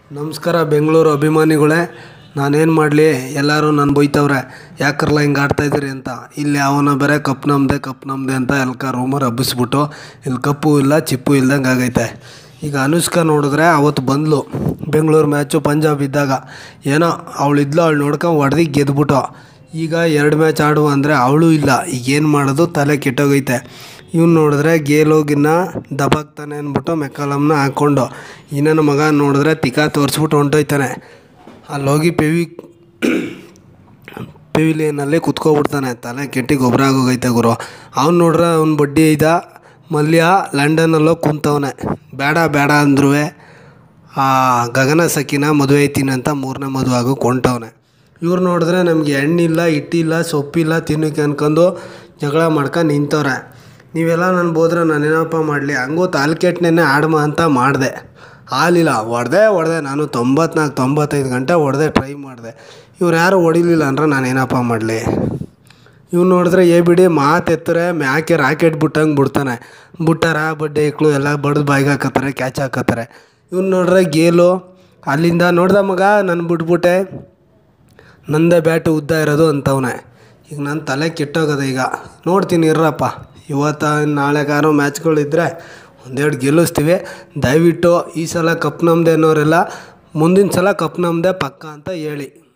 ನಮಸ್ಕಾರ ಬೆಂಗಳೂರು ಅಭಿಮಾನಿಗಳೇ ನಾನೇನು ಮಾಡಲಿ ಎಲ್ಲರೂ ನನ್ನ ಬೈತವ್ರೆ ಯಾಕರ್ಲ ಹಿಂಗೆ ಆಡ್ತಾಯಿದ್ದೀರಿ ಅಂತ ಇಲ್ಲಿ ಅವನ ಬೇರೆ ಕಪ್ ನಮ್ಮದೆ ಕಪ್ ನಮ್ಮದೆ ಅಂತ ಎಲ್ಕ ರೂಮರ್ ಹಬ್ಬಿಸ್ಬಿಟ್ಟು ಇಲ್ಲಿ ಕಪ್ಪು ಇಲ್ಲ ಚಿಪ್ಪು ಇಲ್ದಂಗೆ ಆಗೈತೆ ಈಗ ಅನುಷ್ಕಾ ನೋಡಿದ್ರೆ ಅವತ್ತು ಬಂದ್ಲು ಬೆಂಗಳೂರು ಮ್ಯಾಚು ಪಂಜಾಬ್ ಇದ್ದಾಗ ಏನೋ ಅವಳಿದ್ಲು ಅವಳು ನೋಡ್ಕೊಂಡು ಹೊಡೆದು ಗೆದ್ಬಿಟ್ಟು ಈಗ ಎರಡು ಮ್ಯಾಚ್ ಆಡುವ ಅಂದರೆ ಅವಳು ಇಲ್ಲ ಈಗ ಏನು ಮಾಡೋದು ತಲೆ ಕೆಟ್ಟೋಗೈತೆ ಇವ್ನು ನೋಡಿದ್ರೆ ಗೇಲೋಗಿನ್ನ ದಬಾಕ್ತಾನೆ ಅಂದ್ಬಿಟ್ಟು ಮೆಕ್ಕಲಮ್ನ ಹಾಕ್ಕೊಂಡು ಇನ್ನೊಂದು ಮಗ ನೋಡಿದ್ರೆ ತಿಕ್ಕ ತೋರಿಸ್ಬಿಟ್ಟು ಹೊಂಟೋಯ್ತಾನೆ ಅಲ್ಲೋಗಿ ಪೆವಿ ಪೆವಿಲಿಯನಲ್ಲಿ ಕುತ್ಕೊಬಿಡ್ತಾನೆ ತಲೆ ಕೆಟ್ಟಿ ಗೊಬ್ಬರ ಆಗೋಗೈತೆ ಗುರು ಅವ್ನು ನೋಡ್ರೆ ಅವ್ನ ಬಡ್ಡಿ ಇದ್ದ ಮಲ್ಯ ಲಂಡನ್ನಲ್ಲೋಗಿ ಕುಂತವನೆ ಬೇಡ ಬೇಡ ಅಂದ್ರೂ ಆ ಗಗನ ಸಖಿನ ಮದುವೆ ಐತೀನಿ ಅಂತ ಮೂರನೇ ಮದುವೆ ಆಗೋ ಕೊಂಟವನೆ ಇವ್ರು ನೋಡಿದ್ರೆ ನಮಗೆ ಎಣ್ಣಿಲ್ಲ ಹಿಟ್ಟಿಲ್ಲ ಸೊಪ್ಪಿಲ್ಲ ತಿನ್ನೋಕೆ ಅನ್ಕೊಂಡು ಜಗಳ ಮಾಡ್ಕೊಂಡು ನಿಂತವ್ರೆ ನೀವೆಲ್ಲ ನಾನು ಬೋದ್ರೆ ನಾನೇನಪ್ಪ ಮಾಡಲಿ ಹಂಗೂ ತಾಲ್ಕೆಟ್ನೇ ಆಡ್ಮ ಅಂತ ಮಾಡಿದೆ ಹಾಲಿಲ್ಲ ಹೊಡೆದೆ ಹೊಡೆದೆ ನಾನು ತೊಂಬತ್ನಾಲ್ಕು ತೊಂಬತ್ತೈದು ಗಂಟೆ ಹೊಡೆದೆ ಟ್ರೈ ಮಾಡಿದೆ ಇವ್ರು ಯಾರು ಹೊಡಿಲಿಲ್ಲ ಅಂದ್ರೆ ನಾನೇನಪ್ಪ ಮಾಡಲಿ ಇವ್ನು ನೋಡಿದ್ರೆ ಏ ಬಿಡಿ ಮಾತೆತ್ತರೆ ಮ್ಯಾಕೆ ರಾಕೆಟ್ ಬಿಟ್ಟಂಗೆ ಬಿಡ್ತಾನೆ ಬಿಟ್ಟಾರ ಬಡ್ಡೆ ಇಕ್ಳು ಎಲ್ಲ ಬಡ್ದು ಬಾಯಿಗೆ ಹಾಕತ್ತಾರೆ ಕ್ಯಾಚ್ ಹಾಕತ್ತಾರೆ ಇವ್ನು ನೋಡ್ರೆ ಗೇಲು ಅಲ್ಲಿಂದ ನೋಡ್ದ ಮಗ ನಾನು ಬಿಟ್ಬಿಟ್ಟೆ ನಂದೇ ಬ್ಯಾಟು ಉದ್ದ ಇರೋದು ಅಂತವನೆ ಈಗ ನನ್ನ ತಲೆ ಕೆಟ್ಟೋಗದೆ ಈಗ ನೋಡ್ತೀನಿ ಇರ್ರಪ್ಪ ಇವತ್ತು ನಾಳೆಗಾರೋ ಮ್ಯಾಚ್ಗಳಿದ್ದರೆ ಒಂದೆರಡು ಗೆಲ್ಲಿಸ್ತೀವಿ ದಯವಿಟ್ಟು ಈ ಸಲ ಕಪ್ ನಮ್ಮದೇ ಅನ್ನೋರೆಲ್ಲ ಮುಂದಿನ ಸಲ ಕಪ್ ನಮ್ಮದೇ ಪಕ್ಕ ಅಂತ ಹೇಳಿ